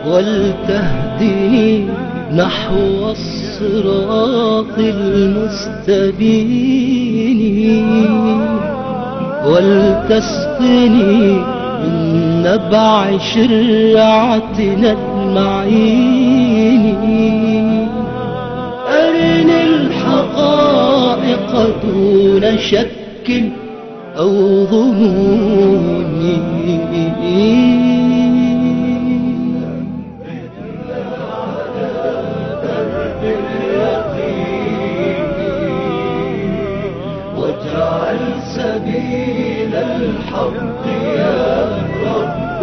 ولتهدني نحو الصراط المستبين ولتسقني من نبع شرعتنا المعين أرني الحقائق دون شك أو ظنون واجعل سبيل الحق يا رب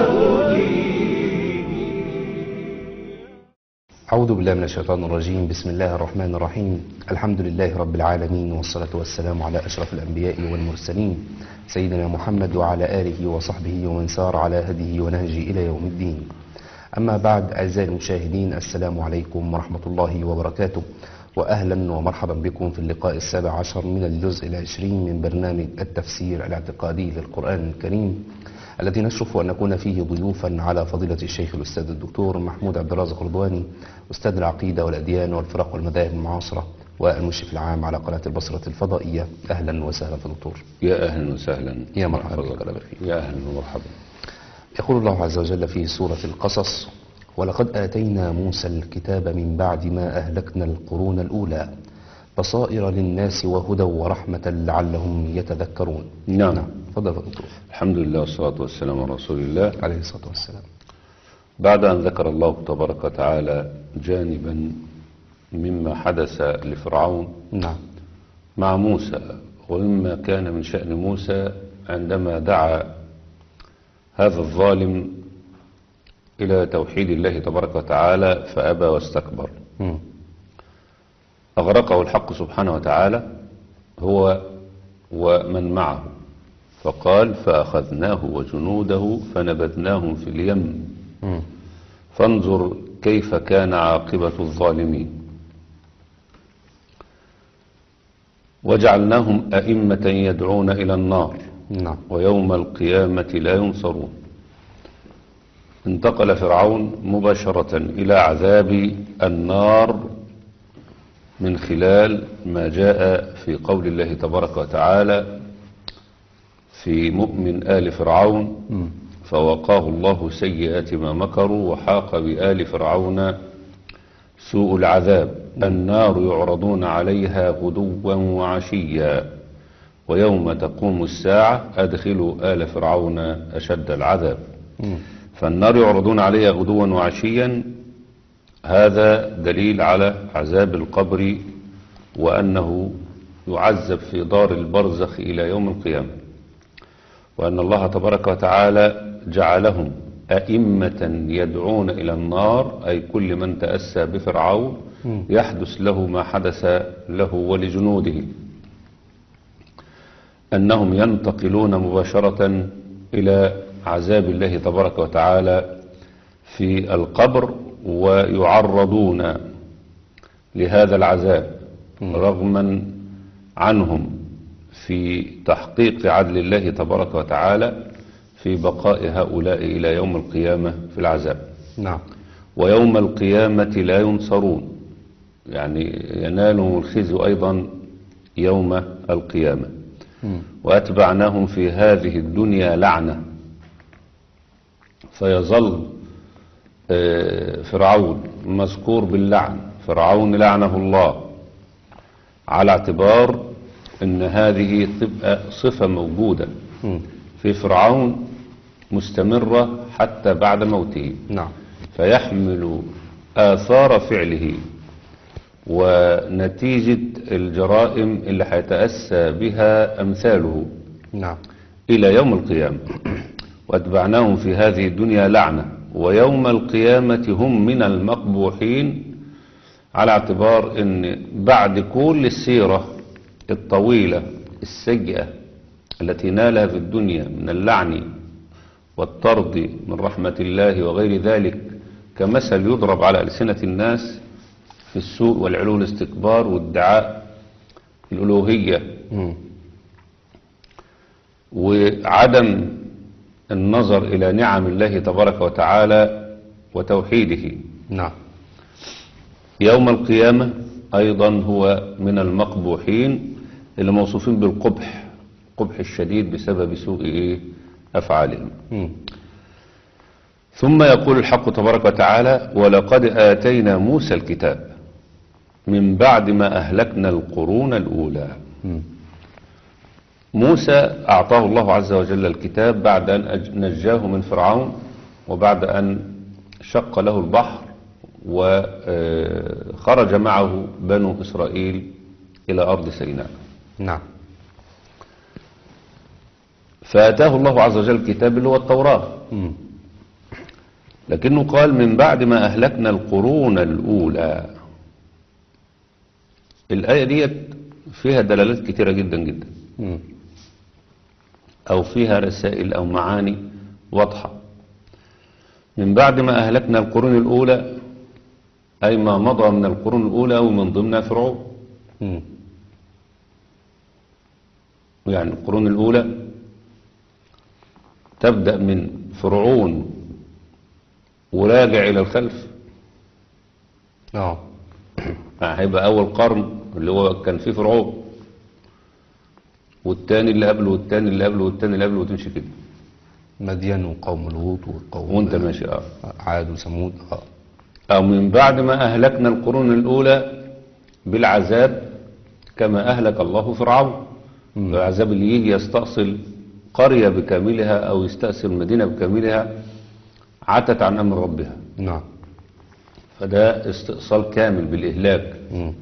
أعوذ بالله من الشيطان الرجيم بسم الله الرحمن الرحيم الحمد لله رب العالمين والصلاة والسلام على أشرف الأنبياء والمرسلين سيدنا محمد وعلى آله وصحبه ومن سار على هديه ونهجه إلى يوم الدين أما بعد أعزائي المشاهدين السلام عليكم ورحمة الله وبركاته وأهلا ومرحبا بكم في اللقاء السابع عشر من الجزء العشرين من برنامج التفسير الاعتقادي للقرآن الكريم الذي نشرف أن نكون فيه ضيوفا على فضيلة الشيخ الأستاذ الدكتور محمود عبد الرازق رضواني أستاذ العقيدة والأديان والفرق والمذاهب المعاصرة والمشرف العام على قناة البصرة الفضائية أهلا وسهلا في دكتور يا أهلا وسهلا يا مرحبا حفظك. بك، الله يبارك فيك. يا أهلا ومرحبا يقول الله عز وجل في سورة القصص ولقد آتينا موسى الكتاب من بعد ما أهلكنا القرون الأولى بصائر للناس وهدى ورحمة لعلهم يتذكرون نعم. تفضل يا دكتور الحمد لله والصلاة والسلام على رسول الله عليه الصلاة والسلام بعد أن ذكر الله تبارك وتعالى جانبا مما حدث لفرعون نعم مع موسى ومما كان من شأن موسى عندما دعا هذا الظالم إلى توحيد الله تبارك وتعالى فأبى واستكبر مم. أغرقه الحق سبحانه وتعالى هو ومن معه فقال فأخذناه وجنوده فنبذناهم في اليم مم. فانظر كيف كان عاقبة الظالمين وجعلناهم أئمة يدعون إلى النار نعم ويوم القيامة لا ينصرون انتقل فرعون مباشرة إلى عذاب النار من خلال ما جاء في قول الله تبارك وتعالى في مؤمن آل فرعون فوقاه الله سيئات ما مكروا وحاق بآل فرعون سوء العذاب النار يعرضون عليها غدوا وعشيا ويوم تقوم الساعة أدخلوا آل فرعون أشد العذاب فالنار يعرضون عليها غدوا وعشيا هذا دليل على عذاب القبر وأنه يعذب في دار البرزخ إلى يوم القيامة وأن الله تبارك وتعالى جعلهم أئمة يدعون إلى النار أي كل من تأسى بفرعون يحدث له ما حدث له ولجنوده أنهم ينتقلون مباشرة إلى عذاب الله تبارك وتعالى في القبر ويعرضون لهذا العذاب رغما عنهم في تحقيق عدل الله تبارك وتعالى في بقاء هؤلاء إلى يوم القيامة في العذاب نعم ويوم القيامة لا ينصرون يعني ينالهم الخزي أيضا يوم القيامة وأتبعناهم في هذه الدنيا لعنة فيظل آه، فرعون مذكور باللعن فرعون لعنه الله على اعتبار ان هذه تبقى صفة موجودة مم. في فرعون مستمرة حتى بعد موته نعم فيحمل آثار فعله ونتيجة الجرائم اللي هيتأسى بها أمثاله نعم إلى يوم القيامة واتبعناهم في هذه الدنيا لعنة ويوم القيامة هم من المقبوحين على اعتبار ان بعد كل السيرة الطويلة السيئة التي نالها في الدنيا من اللعن والطرد من رحمة الله وغير ذلك كمثل يضرب على ألسنة الناس في السوء والعلو والاستكبار وادعاء الألوهية مم. وعدم النظر إلى نعم الله تبارك وتعالى وتوحيده نعم يوم القيامة أيضا هو من المقبوحين اللي موصوفين بالقبح القبح الشديد بسبب سوء إيه؟ أفعالهم مم. ثم يقول الحق تبارك وتعالى ولقد آتينا موسى الكتاب من بعد ما أهلكنا القرون الأولى مم. موسى أعطاه الله عز وجل الكتاب بعد أن أج- نجاه من فرعون وبعد أن شق له البحر وخرج معه بنو إسرائيل إلى أرض سيناء نعم فأتاه الله عز وجل الكتاب اللي هو التوراة مم. لكنه قال من بعد ما أهلكنا القرون الأولى الآية ديت فيها دلالات كتيرة جدا جدا مم. أو فيها رسائل أو معاني واضحة من بعد ما أهلكنا القرون الأولى أي ما مضى من القرون الأولى ومن ضمنها فرعون مم. يعني القرون الأولى تبدأ من فرعون وراجع إلى الخلف اه هيبقى أول قرن اللي هو كان فيه فرعون والتاني اللي قبله والتاني اللي قبله والتاني اللي قبله وتمشي كده مدين وقوم لوط وقوم وانت ماشي اه عاد وثمود اه أو من بعد ما أهلكنا القرون الأولى بالعذاب كما أهلك الله فرعون مم. العذاب اللي يجي يستأصل قرية بكاملها أو يستأصل مدينة بكاملها عتت عن أمر ربها نعم فده استئصال كامل بالإهلاك مم.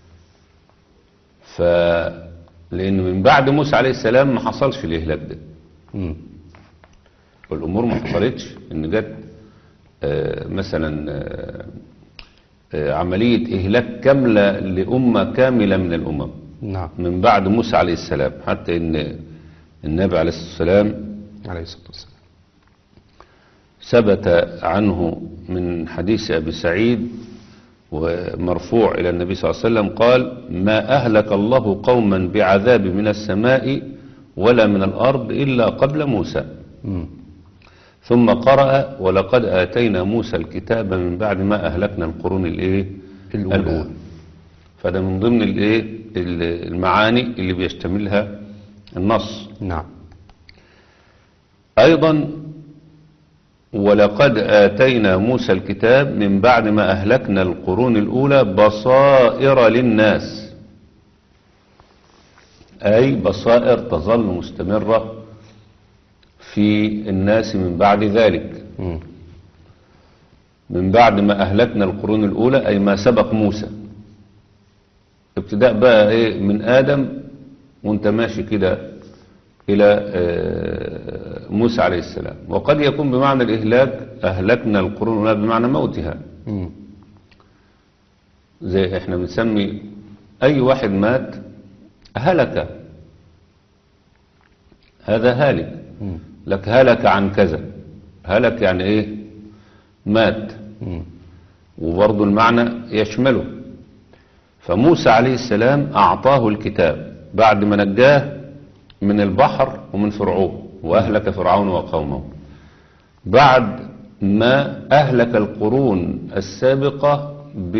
ف لأن من بعد موسى عليه السلام ما حصلش الإهلاك ده مم. والأمور ما حصلتش إن جت آه، مثلا آه، آه، عملية إهلاك كاملة لأمة كاملة من الأمم نعم من بعد موسى عليه السلام حتى إن النبي عليه الصلاة والسلام عليه الصلاة والسلام ثبت عنه من حديث أبي سعيد ومرفوع إلى النبي صلى الله عليه وسلم قال ما أهلك الله قوما بعذاب من السماء ولا من الأرض إلا قبل موسى مم. ثم قرأ ولقد آتينا موسى الكتاب من بعد ما أهلكنا القرون الإيه الأولى. فده من ضمن الإيه ال- المعاني اللي بيشتملها النص نعم أيضا ولقد آتينا موسى الكتاب من بعد ما أهلكنا القرون الأولى بصائر للناس أي بصائر تظل مستمرة في الناس من بعد ذلك مم. من بعد ما أهلكنا القرون الأولى أي ما سبق موسى ابتداء بقى إيه من آدم وانت ماشي كده إلى آه، موسى عليه السلام وقد يكون بمعنى الإهلاك أهلكنا القرون الأولى بمعنى موتها مم. زي احنا بنسمي أي واحد مات هلك هذا هالك مم. لك هلك عن كذا هلك يعني ايه مات مم. وبرضه المعنى يشمله فموسى عليه السلام أعطاه الكتاب بعد ما نجاه من البحر ومن فرعون وأهلك فرعون وقومه بعد ما أهلك القرون السابقة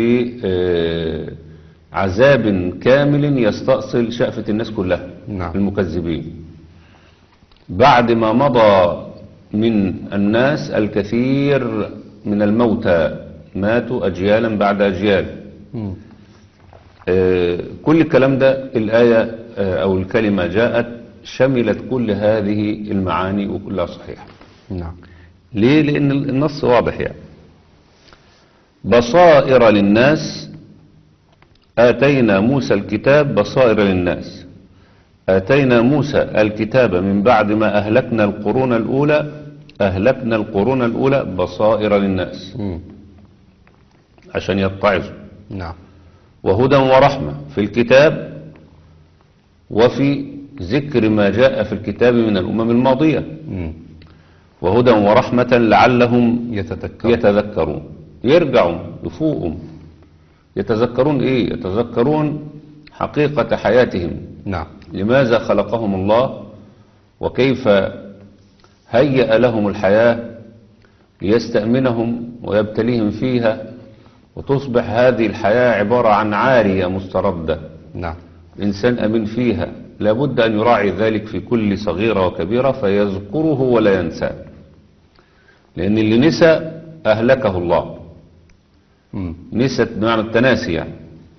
بعذاب كامل يستأصل شأفة الناس كلها نعم. المكذبين بعد ما مضى من الناس الكثير من الموتى ماتوا أجيالا بعد أجيال مم. آه، كل الكلام ده الآية آه، أو الكلمة جاءت شملت كل هذه المعاني وكلها صحيحة نعم ليه؟ لأن النص واضح يعني بصائر للناس آتينا موسى الكتاب بصائر للناس آتينا موسى الكتاب من بعد ما أهلكنا القرون الأولى أهلكنا القرون الأولى بصائر للناس مم. عشان يتعظوا نعم وهدى ورحمة في الكتاب وفي ذكر ما جاء في الكتاب من الأمم الماضية مم. وهدى ورحمة لعلهم يتذكر يتذكرون يرجعوا يفوقوا يتذكرون ايه يتذكرون حقيقة حياتهم نعم لماذا خلقهم الله وكيف هيأ لهم الحياة ليستأمنهم ويبتليهم فيها وتصبح هذه الحياة عبارة عن عارية مستردة نعم إنسان أمين فيها لابد أن يراعي ذلك في كل صغيرة وكبيرة فيذكره ولا ينساه لأن اللي نسى أهلكه الله مم. نسى بمعنى التناسي يعني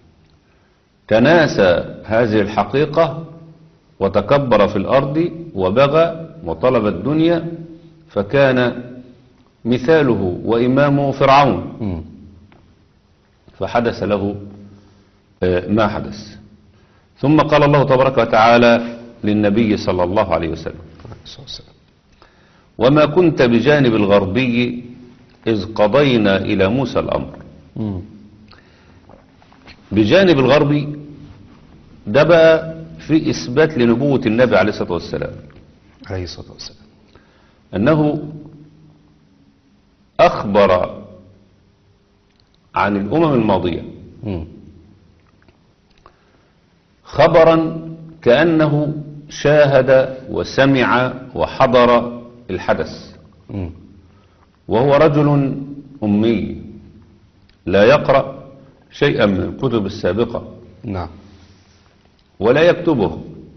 تناسى هذه الحقيقة وتكبر في الأرض وبغى وطلب الدنيا فكان مثاله وإمامه فرعون مم. فحدث له آه، ما حدث ثم قال الله تبارك وتعالى للنبي صلى الله عليه وسلم عليه الصلاة والسلام. وما كنت بجانب الغربي إذ قضينا إلى موسى الأمر مم. بجانب الغربي ده بقى في إثبات لنبوة النبي عليه الصلاة والسلام عليه الصلاة والسلام أنه أخبر عن الأمم الماضية مم. خبرا كأنه شاهد وسمع وحضر الحدث مم. وهو رجل أمي لا يقرأ شيئا من الكتب السابقة نعم ولا يكتبه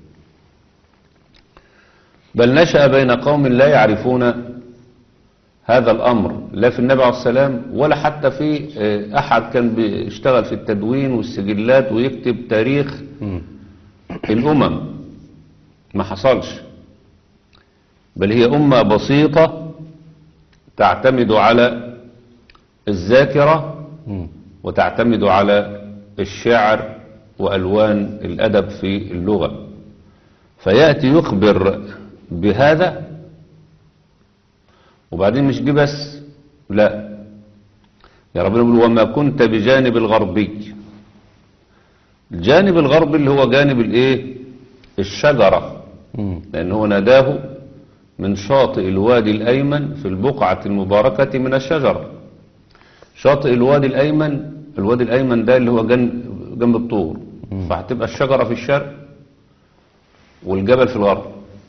بل نشأ بين قوم لا يعرفون هذا الأمر لا في النبي عليه السلام ولا حتى في آه، أحد كان بيشتغل في التدوين والسجلات ويكتب تاريخ مم. الأمم ما حصلش بل هي أمة بسيطة تعتمد على الذاكرة مم. وتعتمد على الشعر وألوان الأدب في اللغة فيأتي يخبر بهذا وبعدين مش دي بس لا يا ربنا يقول وما كنت بجانب الغربي الجانب الغربي اللي هو جانب الايه الشجرة مم. لأن هو ناداه من شاطئ الوادي الأيمن في البقعة المباركة من الشجرة شاطئ الوادي الأيمن الوادي الأيمن ده اللي هو جنب, جنب الطور فهتبقى الشجرة في الشرق والجبل في الغرب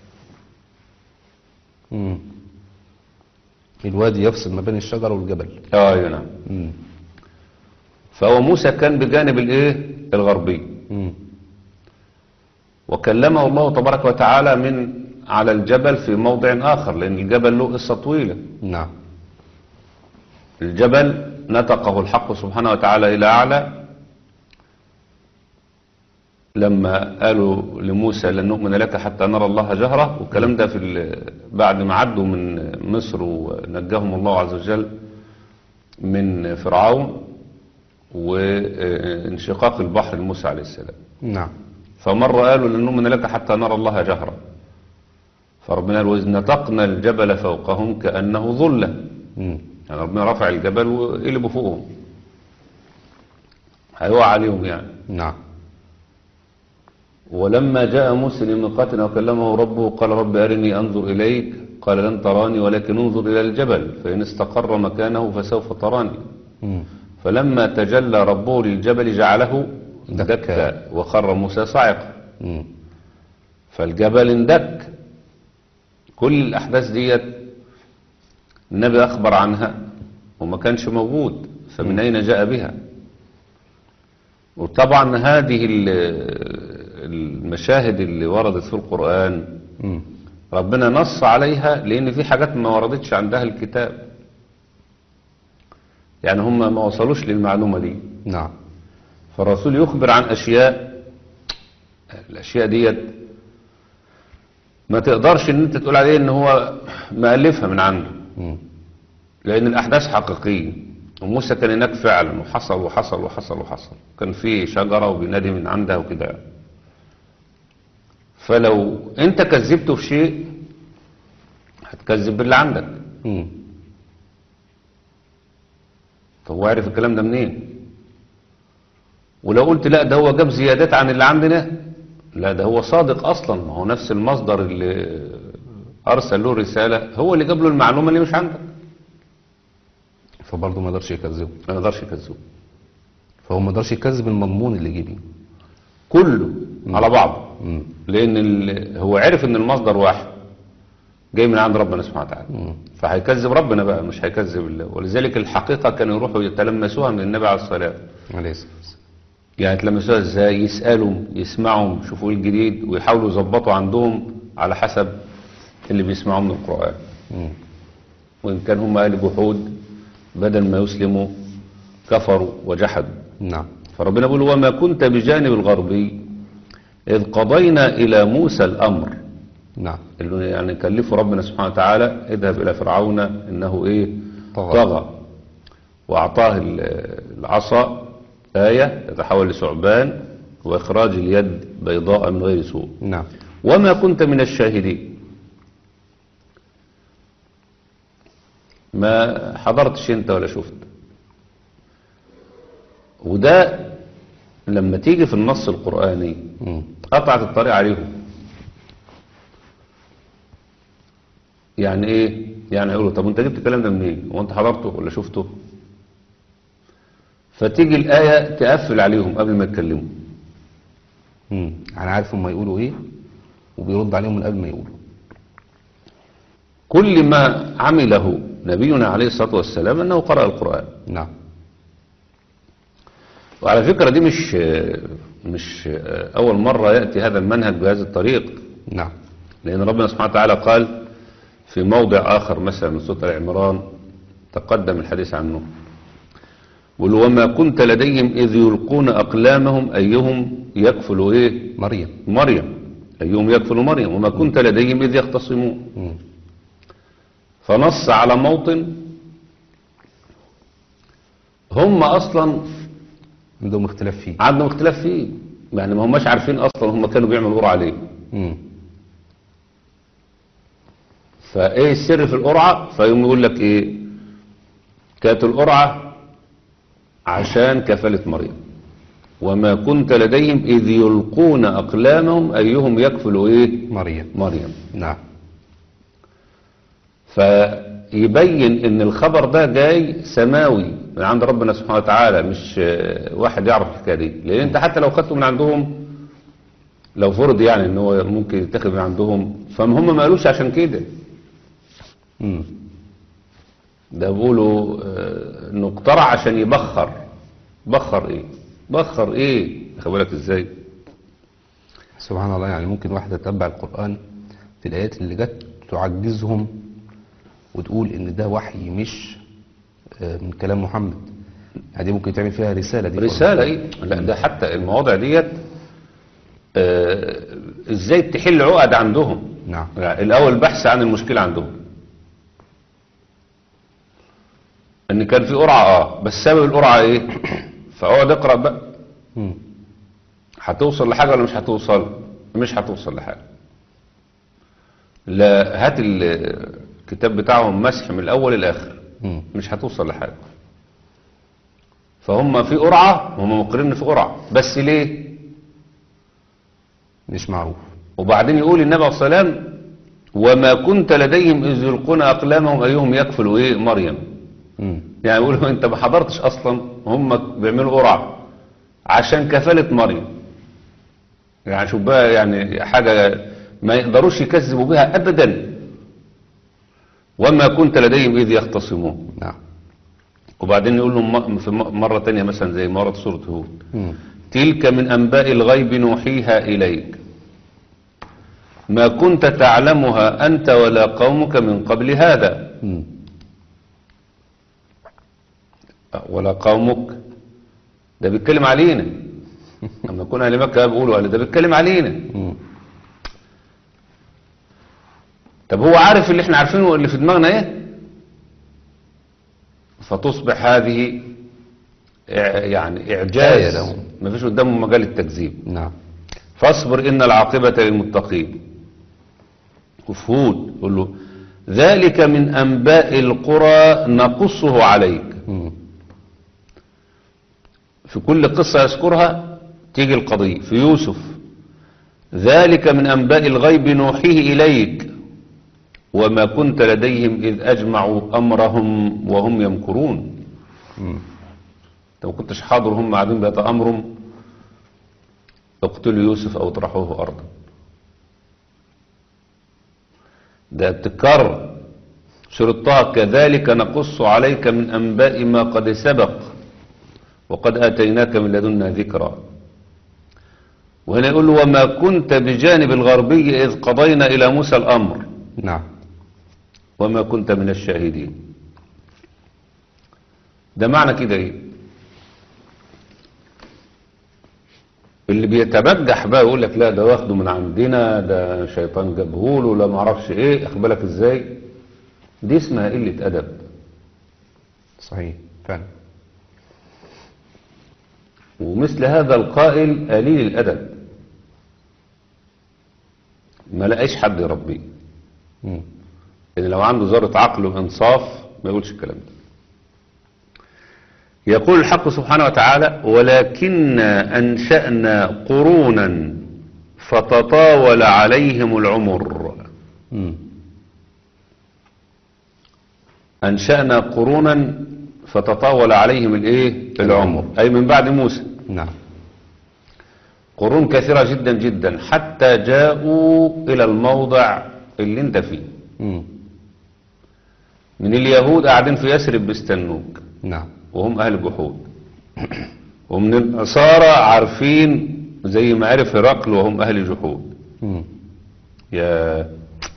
مم. الوادي يفصل ما بين الشجرة والجبل ايوه نعم مم. فهو موسى كان بجانب الايه الغربي مم. وكلمه الله تبارك وتعالى من على الجبل في موضع آخر لأن الجبل له قصة طويلة نعم الجبل نطقه الحق سبحانه وتعالى إلى أعلى لما قالوا لموسى لن نؤمن لك حتى نرى الله جهرة والكلام ده في ال- بعد ما عدوا من مصر ونجاهم الله عز وجل من فرعون وانشقاق البحر لموسى عليه السلام نعم فمرة قالوا لن نؤمن لك حتى نرى الله جهرة فربنا قال وإذ نطقنا الجبل فوقهم كأنه ظلة مم. يعني ربنا رفع الجبل وقلبوا فوقهم هيقع عليهم يعني نعم ولما جاء موسى لميقاتنا وكلمه ربه قال رب أرني أنظر إليك قال لن تراني ولكن انظر إلى الجبل فإن استقر مكانه فسوف تراني مم. فلما تجلى ربه للجبل جعله دكا. دكا وخر موسى صاعقا مم. فالجبل اندك كل الأحداث ديت النبي أخبر عنها وما كانش موجود فمن أين جاء بها وطبعا هذه ال- المشاهد اللي وردت في القرآن مم. ربنا نص عليها لأن في حاجات ما وردتش عندها الكتاب يعني هم ما وصلوش للمعلومة دي نعم فالرسول يخبر عن أشياء الأشياء ديت ما تقدرش ان انت تقول عليه ان هو مألفها من عنده مم. لأن الأحداث حقيقية وموسى كان هناك فعلا وحصل وحصل وحصل وحصل كان في شجرة وبينادي من عندها وكده فلو انت كذبته في شيء هتكذب باللي عندك مم. طب هو عارف الكلام ده منين ولو قلت لا ده هو جاب زيادات عن اللي عندنا لا ده هو صادق اصلا ما هو نفس المصدر اللي ارسل له الرسالة هو اللي جاب له المعلومة اللي مش عندك فبرضه ما يقدرش يكذبه ما يقدرش يكذبه فهو ما يقدرش يكذب المضمون اللي جه بيه كله على بعضه مم. لان ال- هو عرف ان المصدر واحد جاي من عند ربنا سبحانه وتعالى مم. فهيكذب ربنا بقى مش هيكذب الله ولذلك الحقيقة كانوا يروحوا يتلمسوها من النبي عليه الصلاة والسلام عليه الصلاة والسلام. يعني يتلمسوها ازاي يسألوا يسمعوا يشوفوا ايه الجديد ويحاولوا يظبطوا عندهم على حسب اللي بيسمعوه من القرآن مم. وإن كان هم أهل جحود بدل ما يسلموا كفروا وجحدوا نعم فربنا بيقول وما كنت بجانب الغربي إذ قضينا إلى موسى الأمر نعم اللي يعني كلفه ربنا سبحانه وتعالى اذهب إلى فرعون إنه إيه طغى. طغى وأعطاه ال- العصا آية يتحول لثعبان وإخراج اليد بيضاء من غير سوء نعم وما كنت من الشاهدين ما حضرتش انت ولا شفت وده لما تيجي في النص القرآني مم. قطعت الطريق عليهم يعني ايه يعني يقولوا طب انت جبت الكلام ده منين وانت حضرته ولا شفته فتيجي الآية تقفل عليهم قبل ما يتكلموا مم. انا عارف هم يقولوا ايه وبيرد عليهم من قبل ما يقولوا كل ما عمله نبينا عليه الصلاة والسلام أنه قرأ القرآن نعم وعلى فكرة دي مش مش أول مرة يأتي هذا المنهج بهذه الطريق نعم لأن ربنا سبحانه وتعالى قال في موضع آخر مثلا من سورة العمران تقدم الحديث عنه قل وما كنت لديهم إذ يلقون أقلامهم أيهم يكفل إيه مريم مريم أيهم يكفل مريم وما كنت لديهم إذ يختصمون مم. فنص على موطن هم أصلا عندهم اختلاف فيه عندهم اختلاف فيه يعني ما هماش عارفين أصلا هم كانوا بيعملوا قرعة عليه مم. فايه السر في القرعة فيقوم يقول لك ايه كانت القرعة عشان كفالة مريم وما كنت لديهم إذ يلقون أقلامهم أيهم يكفل إيه مريم مريم نعم فيبين ان الخبر ده جاي سماوي من عند ربنا سبحانه وتعالى مش آه، واحد يعرف الحكايه دي لان انت حتى لو خدته من عندهم لو فرض يعني ان هو ممكن يتاخد من عندهم فهم ما قالوش عشان كده مم. ده بيقولوا آه، انه اقترع عشان يبخر بخر ايه بخر ايه خد بالك ازاي سبحان الله يعني ممكن واحدة تتبع القرآن في الآيات اللي جت تعجزهم وتقول إن ده وحي مش آه، من كلام محمد يعني دي ممكن تعمل فيها رسالة دي رسالة ايه لا ده حتى المواضع ديت آه، ازاي تحل عقد عندهم نعم يعني الاول البحث عن المشكلة عندهم ان كان في قرعة اه بس سبب القرعة ايه فاقعد اقرأ بقى مم. هتوصل لحاجة ولا مش هتوصل مش هتوصل لحاجة لا هات الكتاب بتاعهم مسح من الاول للاخر مم. مش هتوصل لحاجة فهم في قرعة هم مقرين إن في قرعة بس ليه مش معروف وبعدين يقول النبي عليه الصلاة والسلام وما كنت لديهم إذ يلقون أقلامهم أيهم يكفل إيه مريم مم. يعني يقولوا أنت ما حضرتش أصلا هم بيعملوا قرعة عشان كفالة مريم يعني شوف بقى يعني حاجة ما يقدروش يكذبوا بها أبدا وما كنت لديهم إذ يختصمون نعم وبعدين يقول لهم م- في م- مرة تانية مثلا زي مرة سورة هود مم. تلك من أنباء الغيب نوحيها إليك ما كنت تعلمها أنت ولا قومك من قبل هذا مم. ولا قومك ده بيتكلم علينا لما يكون أهل مكة بيقولوا أهل ده بيتكلم علينا مم. طب هو عارف اللي احنا عارفينه واللي في دماغنا ايه فتصبح هذه إع- يعني آية إعجاز لهم. مفيش قدامه مجال التكذيب نعم فاصبر إن العاقبة للمتقين وفي هود يقول له ذلك من أنباء القرى نقصه عليك مم. في كل قصة يذكرها تيجي القضية في يوسف ذلك من أنباء الغيب نوحيه إليك وما كنت لديهم إذ أجمعوا أمرهم وهم يمكرون مم. انت ما كنتش حاضر هم قاعدين بيتأمروا اقتلوا يوسف أو اطرحوه أرضا ده بتكرر سورة طه كذلك نقص عليك من أنباء ما قد سبق وقد آتيناك من لدنا ذكرا وهنا يقول له وما كنت بجانب الغربي إذ قضينا إلى موسى الأمر نعم وما كنت من الشاهدين ده معنى كده ايه اللي بيتبجح بقى يقول لك لا ده واخده من عندنا ده شيطان جابهوله لا معرفش ايه اخد بالك ازاي دي اسمها قلة ادب صحيح فعلا ومثل هذا القائل قليل الادب ما لقاش حد يربيه مم. إن لو عنده ذرة عقل وإنصاف ما يقولش الكلام ده يقول الحق سبحانه وتعالى ولكن أنشأنا قرونا فتطاول عليهم العمر مم. أنشأنا قرونا فتطاول عليهم الإيه العمر أي من بعد موسى نعم قرون كثيرة جدا جدا حتى جاءوا إلى الموضع اللي انت فيه مم. من اليهود قاعدين في يثرب بيستنوك نعم وهم أهل جحود ومن النصارى عارفين زي ما عرف هرقل وهم أهل جحود مم. يا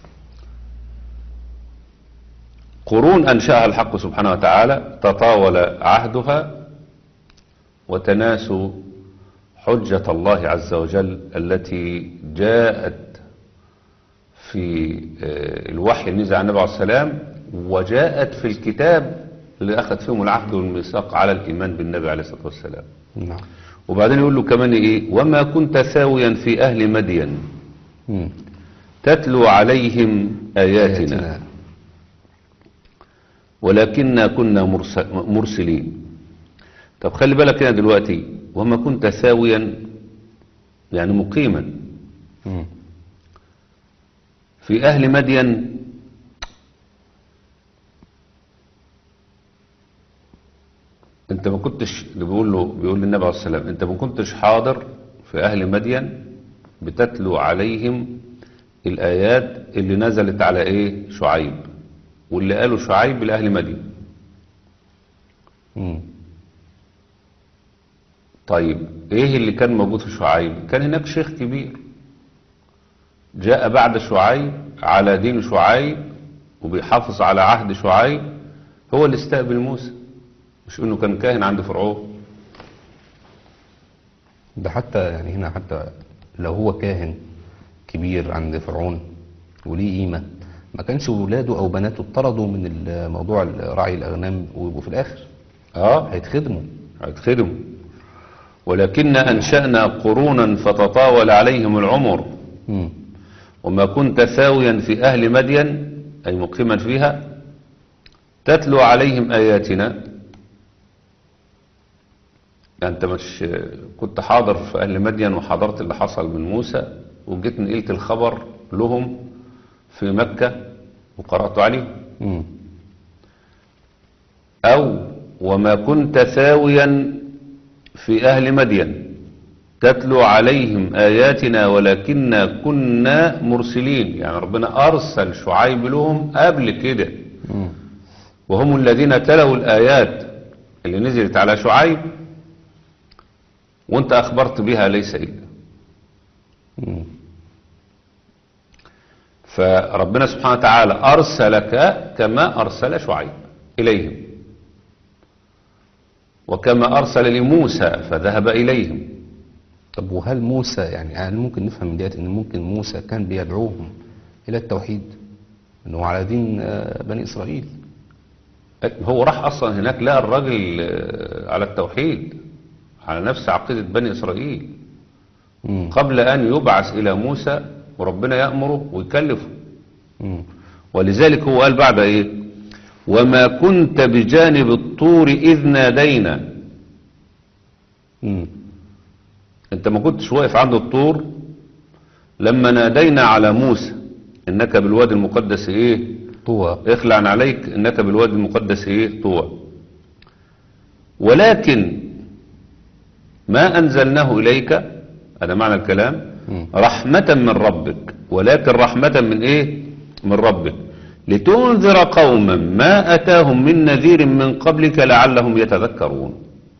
قرون أنشأها الحق سبحانه وتعالى تطاول عهدها وتناسوا حجة الله عز وجل التي جاءت في آه، الوحي النزل عن النبي عليه السلام وجاءت في الكتاب اللي أخذ فيهم العهد والميثاق على الإيمان بالنبي عليه الصلاة والسلام نعم وبعدين يقول له كمان إيه وما كنت ثاويا في أهل مدين مم. تتلو عليهم آياتنا آياتنا. ولكننا كنا مرس- مرسلين طب خلي بالك هنا دلوقتي وما كنت ثاويا يعني مقيما مم. في أهل مدين انت ما كنتش اللي بيقول له بيقول للنبي عليه السلام انت ما كنتش حاضر في أهل مدين بتتلو عليهم الآيات اللي نزلت على ايه شعيب واللي قالوا شعيب لأهل مدين مم. طيب ايه اللي كان موجود في شعيب كان هناك شيخ كبير جاء بعد شعيب على دين شعيب وبيحافظ على عهد شعيب هو اللي استقبل موسى مش انه كان كاهن عند فرعون ده حتى يعني هنا حتى لو هو كاهن كبير عند فرعون وليه قيمة ما كانش ولاده أو بناته اطردوا من الموضوع رعي الأغنام وفي الآخر اه هيتخدموا هتخدموا ولكن انشأنا قرونا فتطاول عليهم العمر مم. وما كنت ثاويا في أهل مدين أي مقيما فيها تتلو عليهم آياتنا يعني أنت مش كنت حاضر في أهل مدين وحضرت اللي حصل من موسى وجيت نقلت الخبر لهم في مكة وقرأت عليهم مم. أو وما كنت ثاويا في أهل مدين تتلو عليهم آياتنا ولكننا كنا مرسلين يعني ربنا أرسل شعيب لهم قبل كده مم. وهم الذين تلوا الآيات اللي نزلت على شعيب وانت أخبرت بها ليس إلا مم. فربنا سبحانه وتعالى أرسلك كما أرسل شعيب إليهم وكما أرسل لموسى فذهب إليهم طب وهل موسى يعني هل ممكن نفهم من ديت ان ممكن موسى كان بيدعوهم الى التوحيد انه على دين آه، بني اسرائيل هو راح أصلا هناك لقى الراجل آه، على التوحيد على نفس عقيدة بني إسرائيل مم. قبل أن يبعث إلى موسى وربنا يأمره ويكلفه مم. ولذلك هو قال بعد إيه وما كنت بجانب الطور إذ نادينا مم. انت ما كنتش واقف عند الطور لما نادينا على موسى انك بالوادي المقدس ايه طوى اخلع عليك انك بالوادي المقدس ايه طوى ولكن ما انزلناه اليك هذا معنى الكلام مم. رحمة من ربك ولكن رحمة من ايه من ربك لتنذر قوما ما أتاهم من نذير من قبلك لعلهم يتذكرون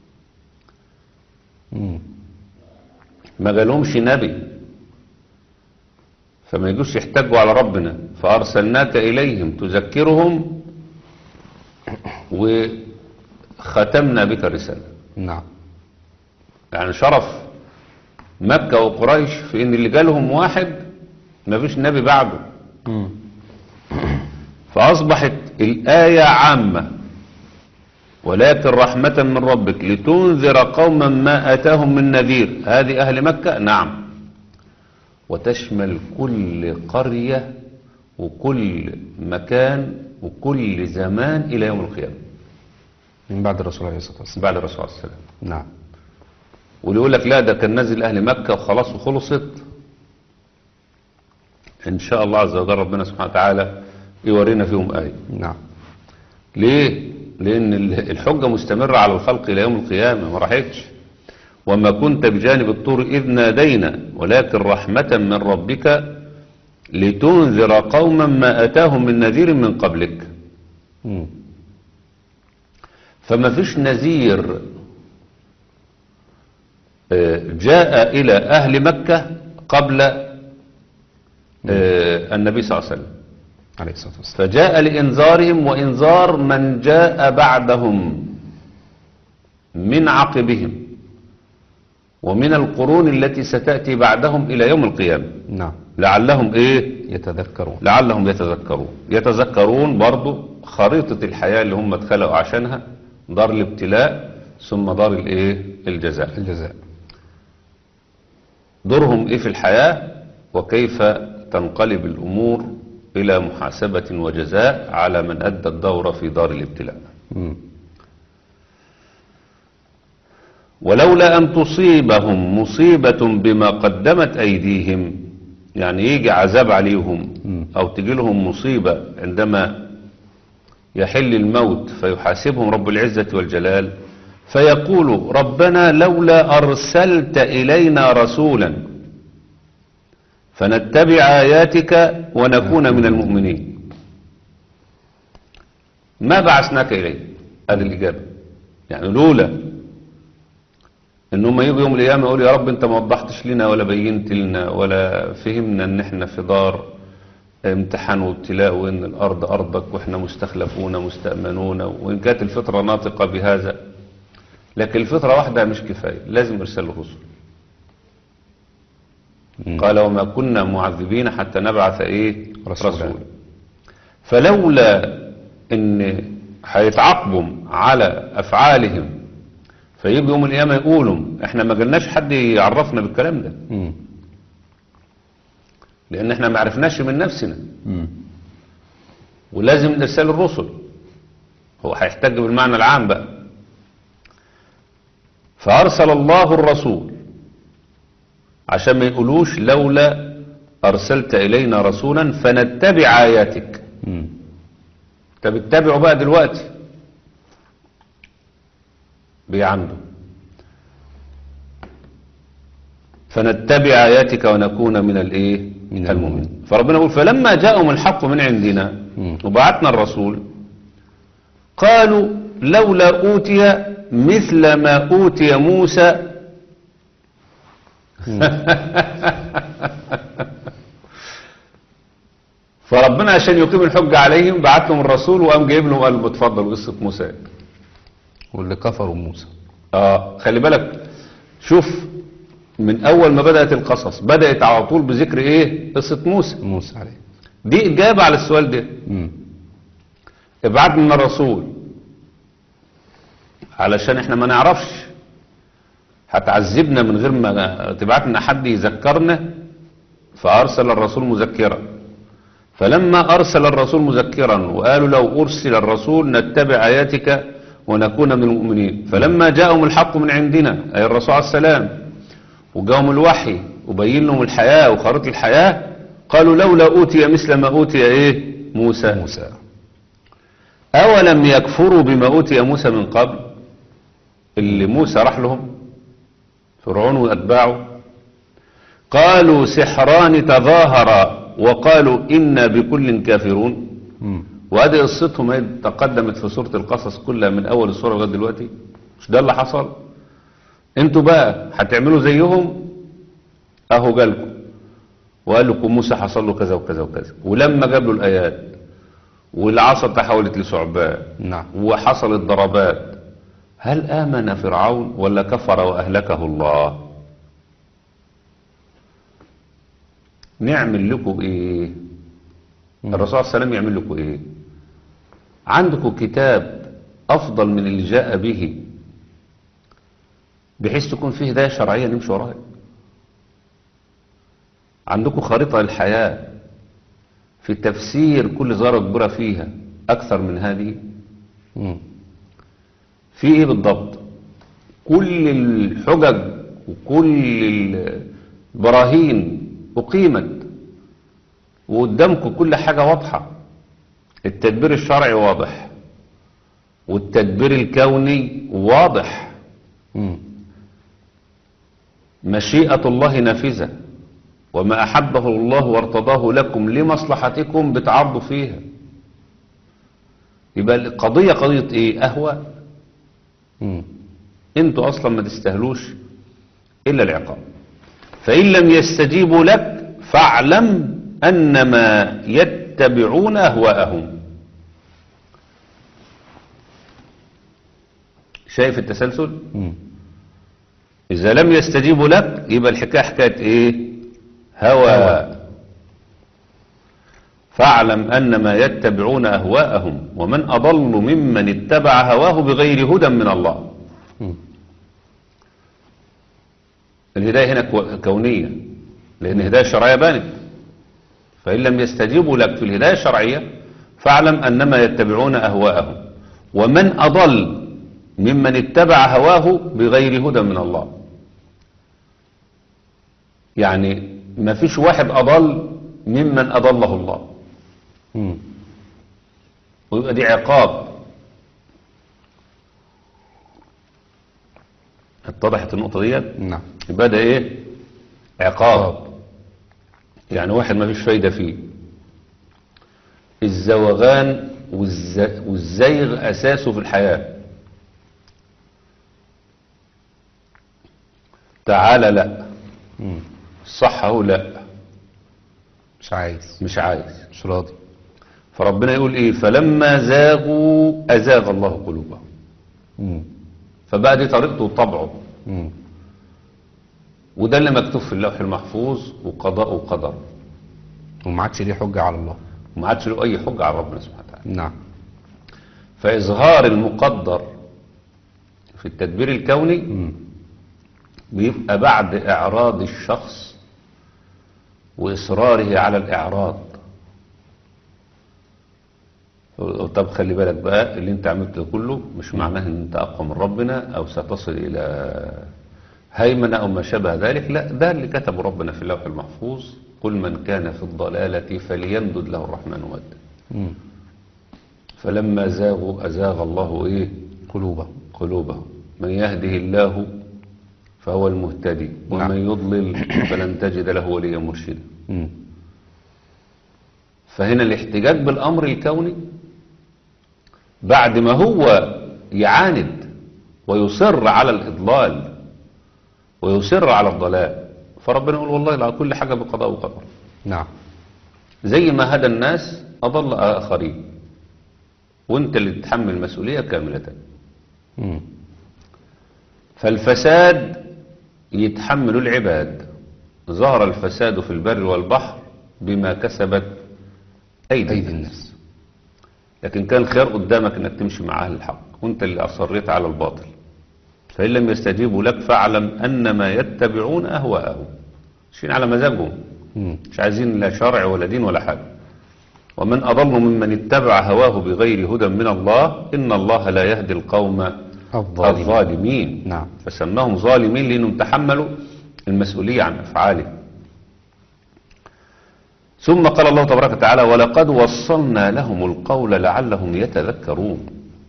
مم. ما قالهمش نبي فما يجوش يحتجوا على ربنا فأرسلناك إليهم تذكرهم وختمنا بك الرسالة نعم يعني شرف مكة وقريش في ان اللي جالهم واحد ما فيش نبي بعده مم. فأصبحت الآية عامة ولكن رحمة من ربك لتنذر قوما ما أتاهم من نذير هذه أهل مكة نعم وتشمل كل قرية وكل مكان وكل زمان إلى يوم القيامة من بعد الرسول عليه الصلاة والسلام بعد الرسول عليه السلام نعم واللي يقول لك لا ده كان نازل أهل مكة وخلاص وخلصت إن شاء الله عز وجل ربنا سبحانه وتعالى يورينا فيهم آية نعم ليه؟ لأن ال- الحجة مستمرة على الخلق إلى يوم القيامة ما راحتش وما كنت بجانب الطور إذ نادينا ولكن رحمة من ربك لتنذر قوما ما أتاهم من نذير من قبلك مم. فما فيش نذير آه، جاء إلى أهل مكة قبل آه، النبي صلى الله عليه وسلم عليه الصلاة والسلام فجاء لإنذارهم وإنذار من جاء بعدهم من عقبهم ومن القرون التي ستأتي بعدهم إلى يوم القيامة نعم لعلهم إيه يتذكرون لعلهم يتذكرون يتذكرون برضو خريطة الحياة اللي هم اتخلقوا عشانها دار الابتلاء ثم دار الإيه الجزاء الجزاء دورهم إيه في الحياة وكيف تنقلب الأمور إلى محاسبة وجزاء على من أدى الدور في دار الابتلاء مم. ولولا أن تصيبهم مصيبة بما قدمت أيديهم يعني يجي عذاب عليهم أو تجي لهم مصيبة عندما يحل الموت فيحاسبهم رب العزة والجلال فيقول ربنا لولا أرسلت إلينا رسولا فنتبع آياتك ونكون من المؤمنين ما بعثناك إليه هذه الإجابة يعني لولا ان هم يجوا يوم القيامه يقولوا يا رب انت ما وضحتش لنا ولا بينت لنا ولا فهمنا ان احنا في دار امتحان وابتلاء وان الارض ارضك واحنا مستخلفون مستامنون وان كانت الفطره ناطقه بهذا لكن الفطره وحدها مش كفايه لازم ارسال الرسل مم. قال وما كنا معذبين حتى نبعث ايه رسولا. رسولا فلولا ان هيتعاقبوا على افعالهم فيجوا يوم القيامه يقولوا احنا ما جالناش حد يعرفنا بالكلام ده مم. لان احنا ما عرفناش من نفسنا مم. ولازم نرسل الرسل هو هيحتاج بالمعنى العام بقى فارسل الله الرسول عشان ما يقولوش لولا ارسلت الينا رسولا فنتبع اياتك مم. طب اتبعوا بقى دلوقتي بيعمدوا فنتبع آياتك ونكون من الايه من المؤمنين فربنا يقول فلما جاءهم الحق من عندنا مم. وبعثنا الرسول قالوا لولا أوتي مثل ما أوتي موسى فربنا عشان يقيم الحجة عليهم بعت لهم الرسول وقام جايب لهم قال اتفضل قصة موسى واللي كفروا موسى اه خلي بالك شوف من اول ما بدأت القصص بدأت على طول بذكر ايه قصة موسى موسى عليه دي اجابة على السؤال ده مم. ابعت لنا الرسول علشان احنا ما نعرفش هتعذبنا من غير ما تبعت لنا حد يذكرنا فارسل الرسول مذكرا فلما ارسل الرسول مذكرا وقالوا لو ارسل الرسول نتبع اياتك ونكون من المؤمنين فلما جاءهم الحق من عندنا اي الرسول عليه السلام وجاءهم الوحي وبين لهم الحياه وخريطه الحياه قالوا لولا اوتي مثل ما اوتي ايه موسى موسى أولم يكفروا بما أوتي موسى من قبل اللي موسى راح لهم فرعون وأتباعه قالوا سحران تظاهرا وقالوا إنا بكل كافرون مم. وهذه قصتهم هي تقدمت في سورة القصص كلها من أول السورة لغاية دلوقتي مش ده اللي حصل انتوا بقى هتعملوا زيهم اهو جالكم وقال لكم موسى حصل له كذا وكذا وكذا ولما جاب له الآيات والعصا تحولت لثعبان نعم وحصلت ضربات هل آمن فرعون ولا كفر وأهلكه الله نعمل لكم ايه الرسول صلى الله عليه وسلم يعمل لكم ايه عندكم كتاب افضل من اللي جاء به بحيث تكون فيه هدايه شرعيه نمشي وراها عندكم خريطه للحياه في تفسير كل ذره كبيره فيها اكثر من هذه مم. في ايه بالضبط كل الحجج وكل البراهين اقيمت وقدامكم كل حاجة واضحة التدبير الشرعي واضح والتدبير الكوني واضح مم. مشيئة الله نافذة وما أحبه الله وارتضاه لكم لمصلحتكم بتعرضوا فيها يبقى القضية قضية ايه أهواء مم. انتوا اصلا ما تستاهلوش الا العقاب فان لم يستجيبوا لك فاعلم انما يتبعون اهواءهم شايف التسلسل مم. اذا لم يستجيبوا لك يبقى الحكايه حكايه ايه هوى فاعلم انما يتبعون اهواءهم ومن اضل ممن اتبع هواه بغير هدى من الله مم. الهداية هنا كو- كونية لأن الهداية الشرعية بانت فإن لم يستجيبوا لك في الهداية الشرعية فاعلم أنما يتبعون أهواءهم ومن أضل ممن اتبع هواه بغير هدى من الله يعني ما فيش واحد أضل ممن أضله الله مم. ويبقى دي عقاب اتضحت النقطة ديت نعم يبقى ده ايه عقاب يعني واحد ما فيش فايدة فيه الزوغان والز- والزيغ اساسه في الحياة تعالى لا مم. صح هو لا مش عايز مش عايز مش راضي فربنا يقول ايه فلما زاغوا ازاغ الله قلوبهم مم. فبقى دي طريقته وطبعه مم. وده اللي مكتوب في اللوح المحفوظ وقضاء وقدر وما عادش ليه حجة على الله وما عادش له اي حجة على ربنا سبحانه وتعالى نعم فإظهار المقدر في التدبير الكوني مم. بيبقى بعد إعراض الشخص وإصراره على الإعراض طب خلي بالك بقى اللي انت عملته ده كله مش معناه ان انت اقوى من ربنا او ستصل الى هيمنة او ما شابه ذلك لا ده اللي كتبه ربنا في اللوح المحفوظ قل من كان في الضلالة فليمدد له الرحمن مدا مم. فلما زاغوا أزاغ الله إيه قلوبهم قلوبهم من يهده الله فهو المهتدي ومن نعم. يضلل فلن تجد له وليا مرشدا مم. فهنا الاحتجاج بالأمر الكوني بعد ما هو يعاند ويصر على الإضلال ويصر على الضلال فربنا يقول والله لا كل حاجة بقضاء وقدر نعم زي ما هدى الناس أضل آخرين وانت اللي تتحمل المسؤولية كاملة مم. فالفساد يتحمل العباد ظهر الفساد في البر والبحر بما كسبت أيدي, أيدي الناس الناس لكن كان خير قدامك انك تمشي مع أهل الحق وانت اللي أصريت على الباطل فإن لم يستجيبوا لك فاعلم أنما يتبعون أهواءهم ماشيين على مزاجهم مم. مش عايزين لا شرع ولا دين ولا حاجة ومن أضل ممن اتبع هواه بغير هدى من الله إن الله لا يهدي القوم الظالمين. الظالمين نعم. فسماهم ظالمين لأنهم تحملوا المسؤولية عن أفعالهم ثم قال الله تبارك وتعالى ولقد وصلنا لهم القول لعلهم يتذكرون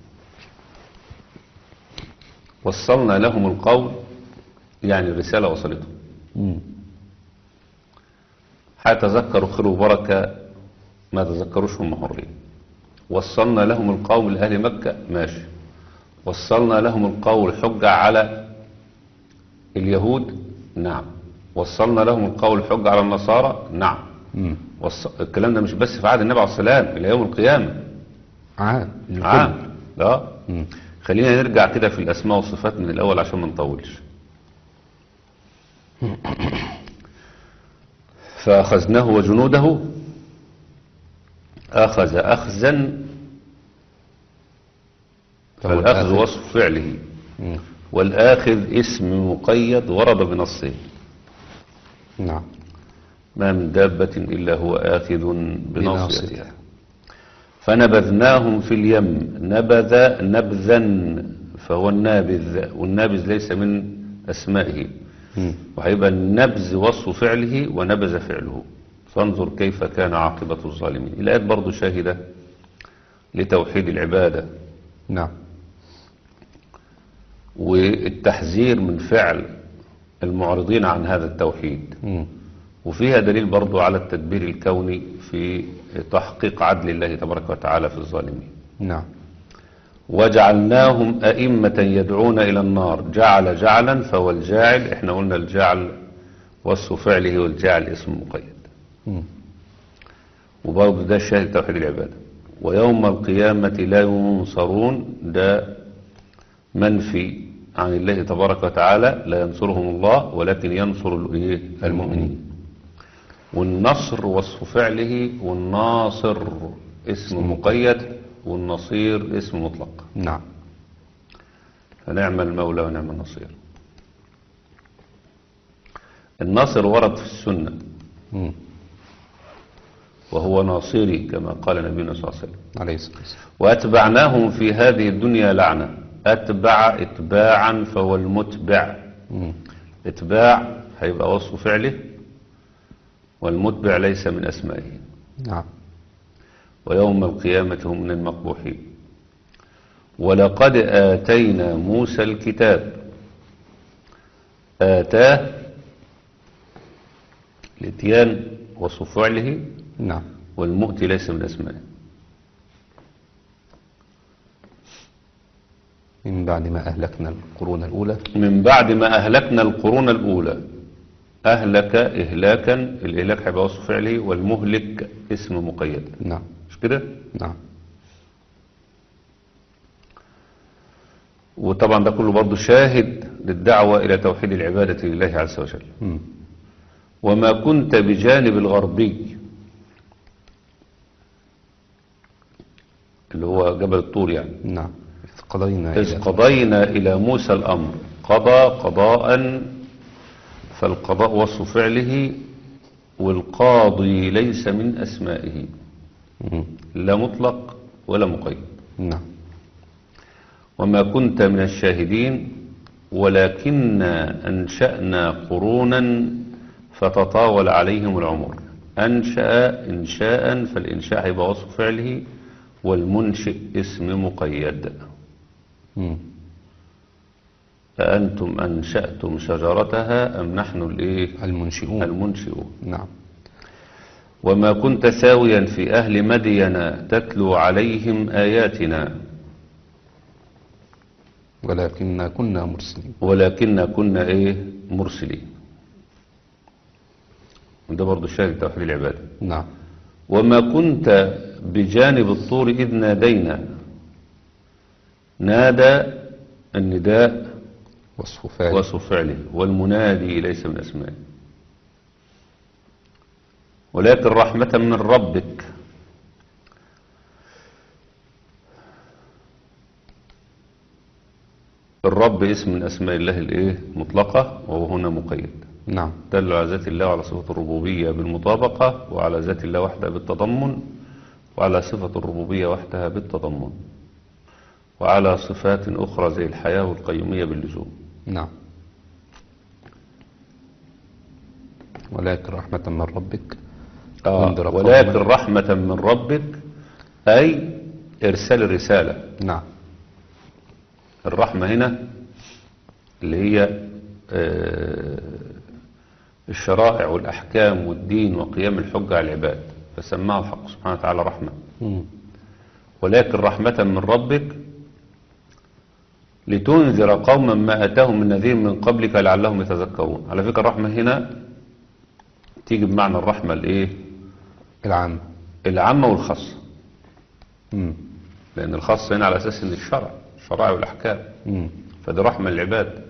وصلنا لهم القول يعني الرسالة وصلتهم مم. هيتذكروا خير وبركة ما تذكروش هم حرين وصلنا لهم القول لأهل مكة ماشي وصلنا لهم القول حجة على اليهود نعم وصلنا لهم القول حجة على النصارى نعم مم. وص... الكلام ده مش بس في عهد النبي عليه الصلاة والسلام إلى يوم القيامة عام للكل. عام لا مم. خلينا نرجع كده في الأسماء والصفات من الأول عشان ما نطولش فأخذناه وجنوده أخذ أخذا فهو فالأخذ الآخر. وصف فعله مم. والآخذ اسم مقيد ورد بنصه نعم ما من دابة إلا هو آخذ بناصيتها بناصيتها. فنبذناهم في اليم نبذ نبذا فهو النابذ والنابذ ليس من أسمائه مم. وهيبقى النبذ وصف فعله ونبذ فعله فانظر كيف كان عاقبة الظالمين الآيات برضو شاهدة لتوحيد العبادة نعم والتحذير من فعل المعرضين عن هذا التوحيد مم. وفيها دليل برضو على التدبير الكوني في تحقيق عدل الله تبارك وتعالى في الظالمين نعم وجعلناهم أئمة يدعون إلى النار جعل جعلا فهو الجاعل احنا قلنا الجعل وصف فعله والجعل اسم مقيد مم. وبرضه ده شاهد توحيد العبادة ويوم القيامة لا ينصرون ده منفي عن الله تبارك وتعالى لا ينصرهم الله ولكن ينصر الإيه؟ المؤمنين والنصر وصف فعله والناصر اسم مقيد والنصير اسم مطلق نعم فنعم المولى ونعم النصير الناصر ورد في السنة مم. وهو ناصري كما قال نبينا صلى الله عليه وسلم عليه الصلاة والسلام وأتبعناهم في هذه الدنيا لعنة أتبع إتباعا فهو المتبع مم. إتباع هيبقى وصف فعله والمتبع ليس من أسمائه نعم ويوم القيامة هم من المقبوحين ولقد آتينا موسى الكتاب آتاه الاتيان وصف فعله نعم والمؤتي ليس من أسمائه من بعد ما أهلكنا القرون الأولى من بعد ما أهلكنا القرون الأولى أهلك إهلاكا الإهلاك هيبقى وصف فعله والمهلك اسم مقيد نعم مش كده نعم وطبعا ده كله برضه شاهد للدعوة إلى توحيد العبادة لله عز وجل مم. وما كنت بجانب الغربي اللي هو جبل الطور يعني نعم إذ قضينا إذ إلى قضينا إلى موسى الأمر قضى قضاء فالقضاء وصف فعله والقاضي ليس من أسمائه مم. لا مطلق ولا مقيد نعم وما كنت من الشاهدين ولكن أنشأنا قرونا فتطاول عليهم العمر أنشأ إنشاء فالإنشاء هيبقى وصف فعله والمنشئ اسم مقيد مم. أأنتم أنشأتم شجرتها أم نحن الإيه المنشئون المنشئون نعم وما كنت ساويا في أهل مدين تتلو عليهم آياتنا ولكن كنا مرسلين ولكن كنا إيه مرسلين وده برضو شاهد توحيد العبادة نعم وما كنت بجانب الطور إذ نادينا نادى النداء وصف فاعل وصف فعله والمنادي ليس من أسمائه ولكن رحمة من ربك الرب اسم من أسماء الله الإيه مطلقة وهو هنا مقيد نعم دل على ذات الله وعلى صفة الربوبية بالمطابقة وعلى ذات الله وحدها بالتضمن وعلى صفة الربوبية وحدها بالتضمن وعلى صفات أخرى زي الحياة والقيومية باللزوم نعم ولكن رحمة من ربك آه وانذر ولكن قوما- رحمة من ربك أي إرسال الرسالة نعم الرحمة هنا اللي هي آه، الشرائع والأحكام والدين وقيام الحجة على العباد فسماه الحق سبحانه وتعالى رحمة مم. ولكن رحمة من ربك لتنذر قوما ما أتاهم من نذير من قبلك لعلهم يتذكرون على فكرة الرحمة هنا تيجي بمعنى الرحمة الإيه العام العامة والخاصة مم. لأن الخاصة هنا على أساس إن الشرع الشرائع والأحكام مم. فدي رحمة للعباد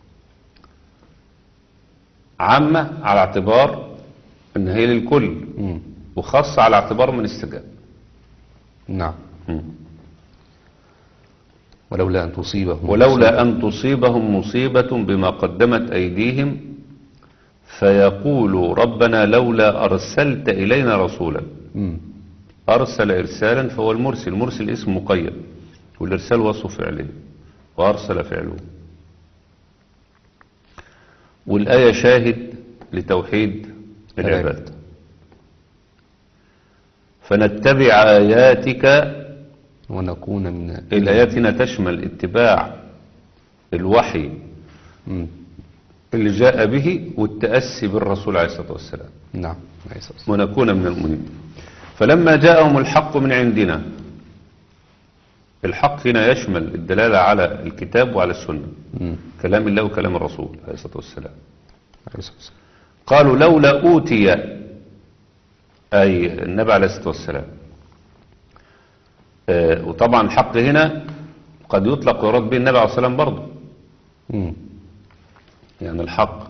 عامة على اعتبار إن هي للكل مم. وخاصة على اعتبار من استجاب نعم مم. ولولا أن تصيبهم ولولا أن تصيبهم مصيبة بما قدمت أيديهم فيقولوا ربنا لولا أرسلت إلينا رسولا مم. أرسل إرسالا فهو المرسل المرسل اسم مقيد والإرسال وصف فعله وأرسل فعله والآية شاهد لتوحيد العباد العباد. فنتبع آياتك ونكون من الآيات هنا تشمل اتباع الوحي مم. اللي جاء به والتأسي بالرسول عليه الصلاة والسلام نعم عليه الصلاة والسلام. ونكون من المؤمنين فلما جاءهم الحق من عندنا الحق هنا يشمل الدلالة على الكتاب وعلى السنة مم. كلام الله وكلام الرسول عليه الصلاة والسلام عليه الصلاة والسلام. قالوا لولا أوتي أي النبي عليه الصلاة والسلام آه، وطبعا الحق هنا قد يطلق ويراد به النبي عليه الصلاة والسلام برضه مم. يعني الحق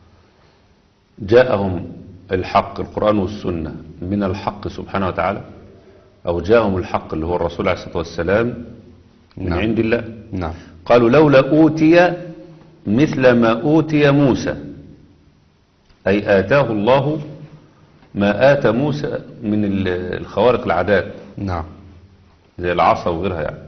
جاءهم الحق القرآن والسنة من الحق سبحانه وتعالى أو جاءهم الحق اللي هو الرسول عليه الصلاة والسلام من نعم. عند الله نعم قالوا لولا أوتي مثل ما أوتي موسى أي آتاه الله ما آتى موسى من ال- الخوارق العادات نعم زي العصا وغيرها يعني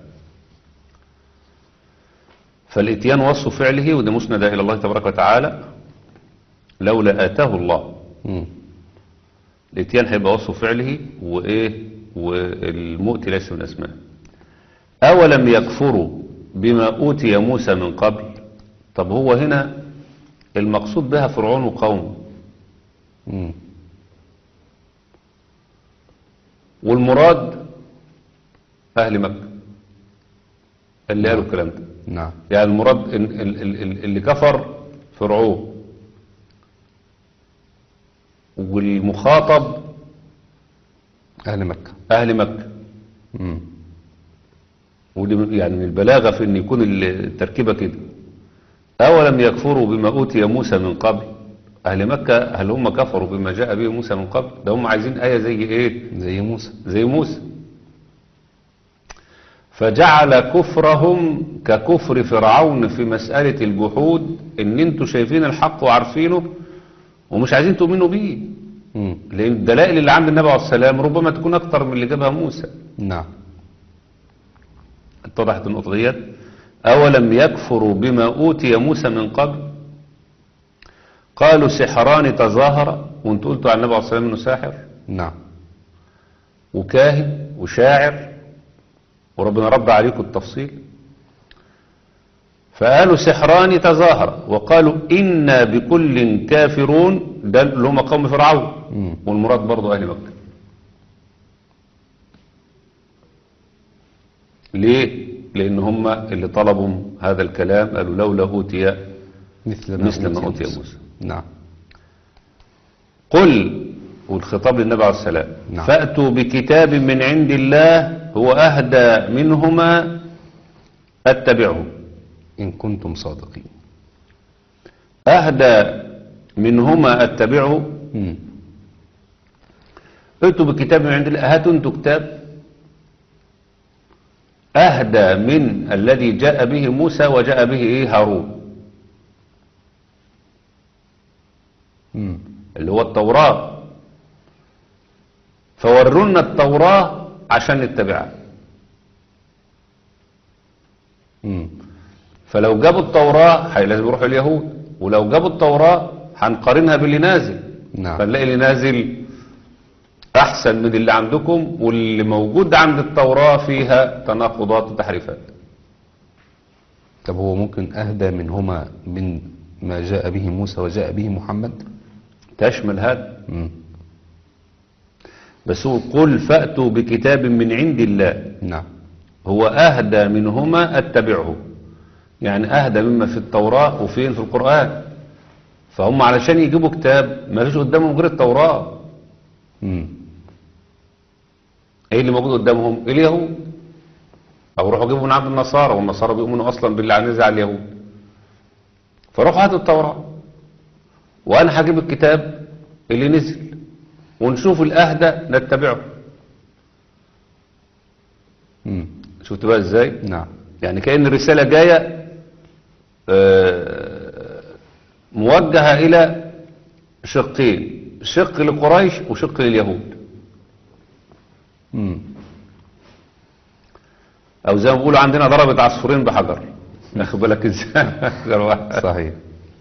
فالاتيان وصف فعله وده مسند إلى الله تبارك وتعالى لولا آتاه الله مم. الاتيان هيبقى وصف فعله وإيه والمؤتي ليس من أسماء أولم يكفروا بما أوتي موسى من قبل طب هو هنا المقصود بها فرعون وقومه مم. والمراد أهل مكة اللي قالوا الكلام ده نعم يعني المراد إن- ال- ال- ال- اللي كفر فرعون والمخاطب أهل مكة أهل مكة مم. ودي من- يعني من البلاغة في أن يكون التركيبة كده أولم يكفروا بما أوتي موسى من قبل أهل مكة هل هم كفروا بما جاء به موسى من قبل ده هم عايزين آية زي إيه زي موسى زي موسى فجعل كفرهم ككفر فرعون في مسألة الجحود ان انتوا شايفين الحق وعارفينه ومش عايزين تؤمنوا بيه مم. لان الدلائل اللي عند النبي عليه السلام ربما تكون اكتر من اللي جابها موسى نعم اتضحت النقطة ديت أولم يكفروا بما أوتي موسى من قبل قالوا سحران تظاهر وانتوا قلتوا عن النبي عليه الصلاة والسلام انه ساحر نعم وكاهن وشاعر وربنا رد عليكم التفصيل فقالوا سحران تظاهر وقالوا إنا بكل كافرون ده اللي هم قوم فرعون مم. والمراد برضو أهل مكة ليه؟ لأن هم اللي طلبوا هذا الكلام قالوا لولا أوتي مثل ما مثل ما أوتي موسى. نعم قل والخطاب للنبي عليه السلام نعم. فأتوا بكتاب من عند الله هو أهدى منهما أتبعه إن كنتم صادقين أهدى منهما أتبعه مم. ائتوا بكتاب من عند الله هاتوا انتوا كتاب أهدى من الذي جاء به موسى وجاء به إيه هارون مم. اللي هو التوراة فورونا التوراة عشان نتبعها مم. فلو جابوا التوراة هي لازم يروحوا اليهود ولو جابوا التوراة هنقارنها باللي نازل نعم. فنلاقي اللي نازل أحسن من اللي عندكم واللي موجود عند التوراة فيها تناقضات وتحريفات طب هو ممكن أهدى منهما من ما جاء به موسى وجاء به محمد تشمل هذا مم. بس هو قل فأتوا بكتاب من عند الله نعم هو أهدى منهما أتبعه يعني أهدى مما في التوراة وفين في القرآن فهم علشان يجيبوا كتاب ما فيش قدامهم غير التوراة مم. ايه اللي موجود قدامهم اليهود او روحوا جيبوا من عند النصارى والنصارى بيؤمنوا اصلا باللي نزل على اليهود فروحوا هاتوا التوراة وانا هجيب الكتاب اللي نزل ونشوف الاهدى نتبعه مم. شفت بقى ازاي نعم يعني كأن الرسالة جاية آه، موجهة إلى شقين شق لقريش وشق لليهود مم. أو زي ما بيقولوا عندنا ضربت عصفورين بحجر واخد بالك ازاي حجر واحد. صحيح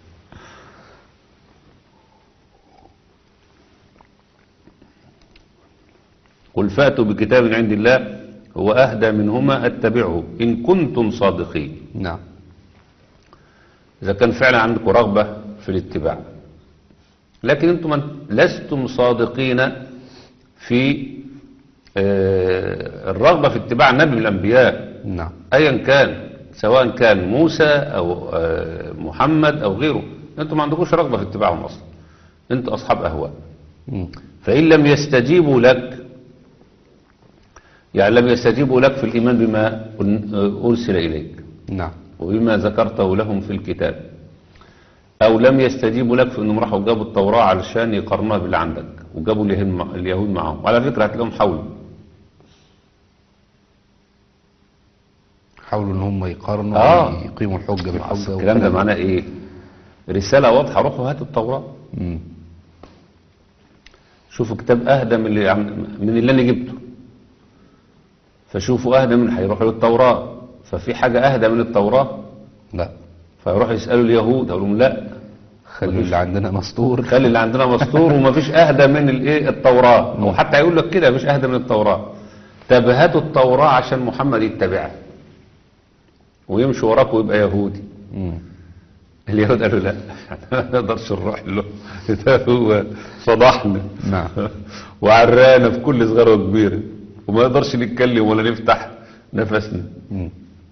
قل فأتوا بكتاب من عند الله هو أهدى منهما أتبعه إن كنتم صادقين نعم إذا كان فعلا عندكم رغبة في الاتباع لكن أنتم من- لستم صادقين في آه، الرغبة في اتباع نبي من الأنبياء نعم أيا كان سواء كان موسى أو آه، محمد أو غيره أنتم ما عندكوش رغبة في اتباعهم أصلا أنتم أصحاب أهواء مم. فإن لم يستجيبوا لك يعني لم يستجيبوا لك في الإيمان بما أن- أرسل إليك نعم وبما ذكرته لهم في الكتاب أو لم يستجيبوا لك في أنهم راحوا جابوا التوراة علشان يقارنوها باللي عندك وجابوا اليهود مع- اليهود معاهم وعلى فكرة هتلاقيهم حاولوا حاولوا ان هم يقارنوا آه. ويقيموا الحجة بالحجة الكلام ده معناه إيه رسالة واضحة روحوا هاتوا التوراة مم. شوفوا كتاب أهدى من اللي, عم- من اللي أنا جبته فشوفوا أهدى من هيروحوا للتوراة ففي حاجة أهدى من التوراة لا فيروحوا يسألوا اليهود أقول لهم لا خلوا اللي عندنا مسطور خلي اللي عندنا مسطور ومفيش اهدى من الايه التوراة هو حتى يقول لك كده مفيش اهدى من التوراة طب هاتوا التوراة عشان محمد يتبعها ويمشي وراك ويبقى يهودي مم. اليهود قالوا لا ما نقدرش نروح له ده هو فضحنا نعم. وعرانا في كل صغيره وكبيره وما نقدرش نتكلم ولا نفتح نفسنا مم.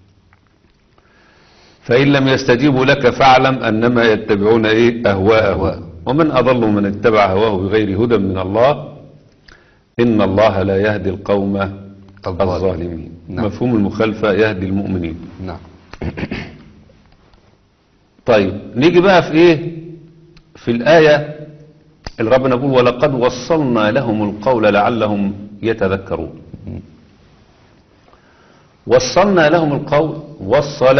فإن لم يستجيبوا لك فاعلم أنما يتبعون إيه أهواءهم أهواءهم. ومن أضل من اتبع هواه بغير هدى من الله إن الله لا يهدي القوم الظالمين. الظالمين نعم. مفهوم المخالفة يهدي المؤمنين نعم طيب نيجي بقى في إيه في الآية اللي ربنا يقول ولقد وصلنا لهم القول لعلهم يتذكرون وصلنا لهم القول وصل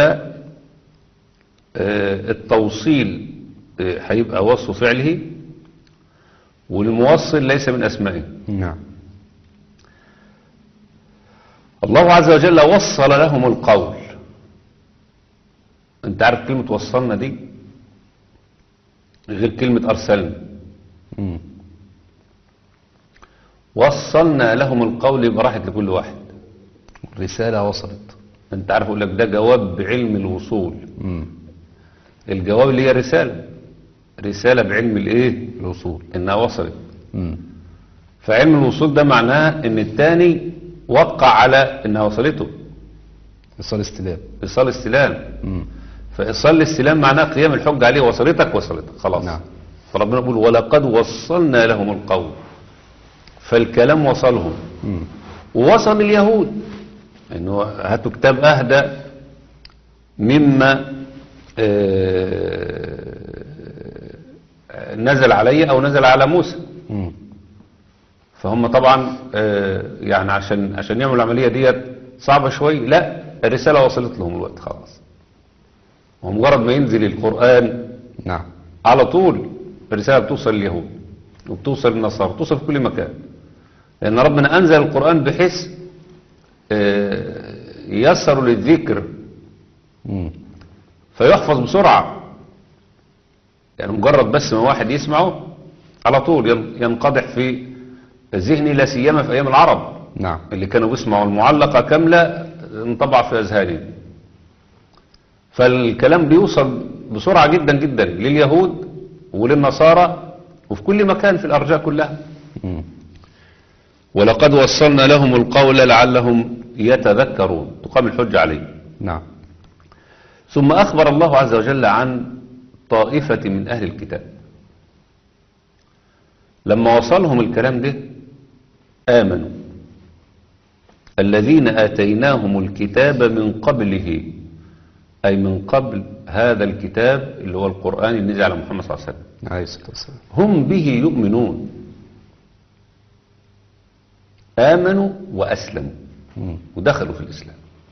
آه، التوصيل آه، هيبقى وصف فعله والموصل ليس من أسمائه نعم الله عز وجل وصل لهم القول انت عارف كلمة وصلنا دي غير كلمة أرسلنا مم. وصلنا لهم القول يبقى راحت لكل واحد الرسالة وصلت انت عارف اقول لك ده جواب بعلم الوصول مم. الجواب اللي هي رسالة رسالة بعلم الايه الوصول انها وصلت مم. فعلم الوصول ده معناه ان التاني وقع على انها وصلته اتصال استلام ايصال استلام مم. فايصال الاستلام معناه قيام الحج عليه وصلتك وصلتك خلاص نعم. فربنا يقول ولقد وصلنا لهم القول فالكلام وصلهم مم. ووصل اليهود انه هاتوا كتاب اهدى مما آه، نزل علي او نزل على موسى مم. فهم طبعا آه، يعني عشان عشان يعملوا العمليه ديت صعبه شويه لا الرساله وصلت لهم الوقت خلاص ومجرد ما ينزل القران نعم على طول الرساله بتوصل لليهود وبتوصل للنصارى بتوصل في كل مكان لان ربنا انزل القران بحيث آه، ييسر للذكر مم. فيحفظ بسرعه يعني مجرد بس ما واحد يسمعه على طول ين- ينقدح في ذهني لا سيما في ايام العرب نعم اللي كانوا بيسمعوا المعلقة كاملة انطبع في أذهانهم فالكلام بيوصل بسرعة جدا جدا لليهود وللنصارى وفي كل مكان في الأرجاء كلها مم. ولقد وصلنا لهم القول لعلهم يتذكرون تقام الحجة عليهم نعم ثم أخبر الله عز وجل عن طائفة من أهل الكتاب لما وصلهم الكلام ده آمنوا الذين آتيناهم الكتاب من قبله أي من قبل هذا الكتاب اللي هو القرآن اللي نزل على محمد صلى الله عليه وسلم عليه الصلاة والسلام هم به يؤمنون آمنوا وأسلموا مم. ودخلوا في الإسلام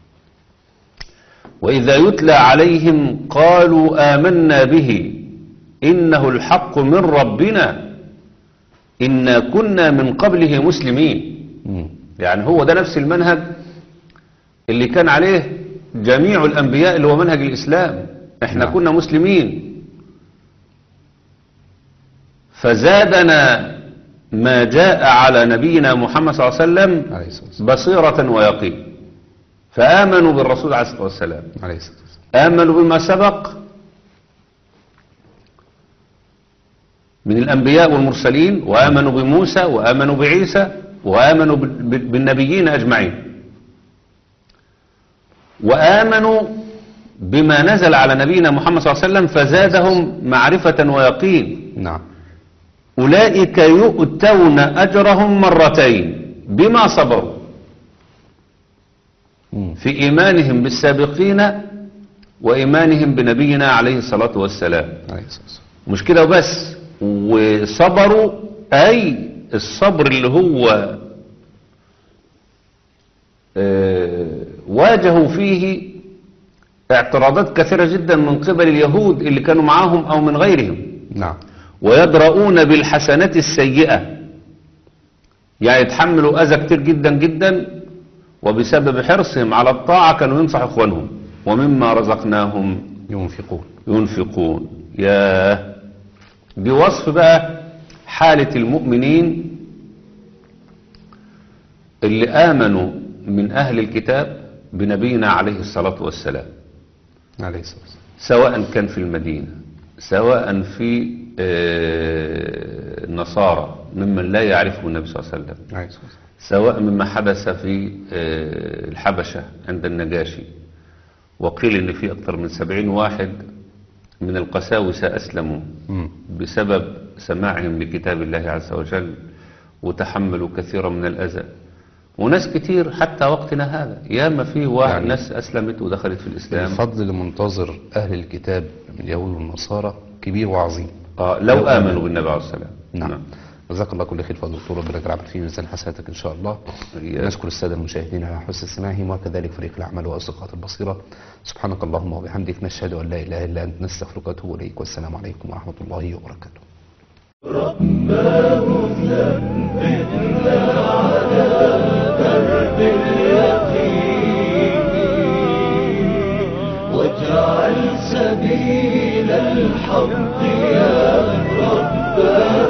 وإذا يتلى عليهم قالوا آمنا به إنه الحق من ربنا إنا كنا من قبله مسلمين مم. يعني هو ده نفس المنهج اللي كان عليه جميع الأنبياء اللي هو منهج الإسلام احنا نعم. كنا مسلمين فزادنا ما جاء على نبينا محمد صلى الله عليه وسلم عليه الصلاة والسلام بصيرة ويقين فآمنوا بالرسول عليه الصلاة والسلام عليه الصلاة والسلام آمنوا بما سبق من الأنبياء والمرسلين وآمنوا بموسى وآمنوا بعيسى وآمنوا بال- بال- بالنبيين أجمعين وآمنوا بما نزل على نبينا محمد صلى الله عليه وسلم فزادهم معرفة ويقين نعم أولئك يؤتون أجرهم مرتين بما صبروا مم. في إيمانهم بالسابقين وإيمانهم بنبينا عليه الصلاة والسلام عليه الصلاة والسلام مش كده وبس وصبروا أي الصبر اللي هو آه، واجهوا فيه اعتراضات كثيرة جدا من قبل اليهود اللي كانوا معاهم أو من غيرهم نعم ويدرؤون بالحسنة السيئة يعني يتحملوا أذى كتير جدا جدا وبسبب حرصهم على الطاعة كانوا ينصحوا إخوانهم ومما رزقناهم ينفقون ينفقون يا دي وصف بقى حالة المؤمنين اللي آمنوا من أهل الكتاب بنبينا عليه الصلاة والسلام عليه الصلاة والسلام سواء كان في المدينة سواء في آه، النصارى ممن لا يعرفه النبي صلى الله عليه وسلم عليه الصلاة والسلام سواء مما حدث في آه، الحبشة عند النجاشي وقيل ان في اكثر من سبعين واحد من القساوسة اسلموا مم. بسبب سماعهم لكتاب الله عز وجل وتحملوا كثيرا من الأذى وناس كتير حتى وقتنا هذا ياما في واحد يعني ناس أسلمت ودخلت في الإسلام الفضل اللي منتظر أهل الكتاب من اليهود والنصارى كبير وعظيم آه لو آمنوا بالنبي عليه السلام نعم جزاك الله كل خير فضل دكتور ربنا يجعل في ميزان حسناتك ان شاء الله إياك. نشكر الساده المشاهدين على حسن استماعهم وكذلك فريق الاعمال واصدقاء البصيره سبحانك اللهم وبحمدك نشهد ان لا اله الا انت نستغفرك ونتوب اليك والسلام عليكم ورحمه الله وبركاته واجعل سبيل الحق يا ربنا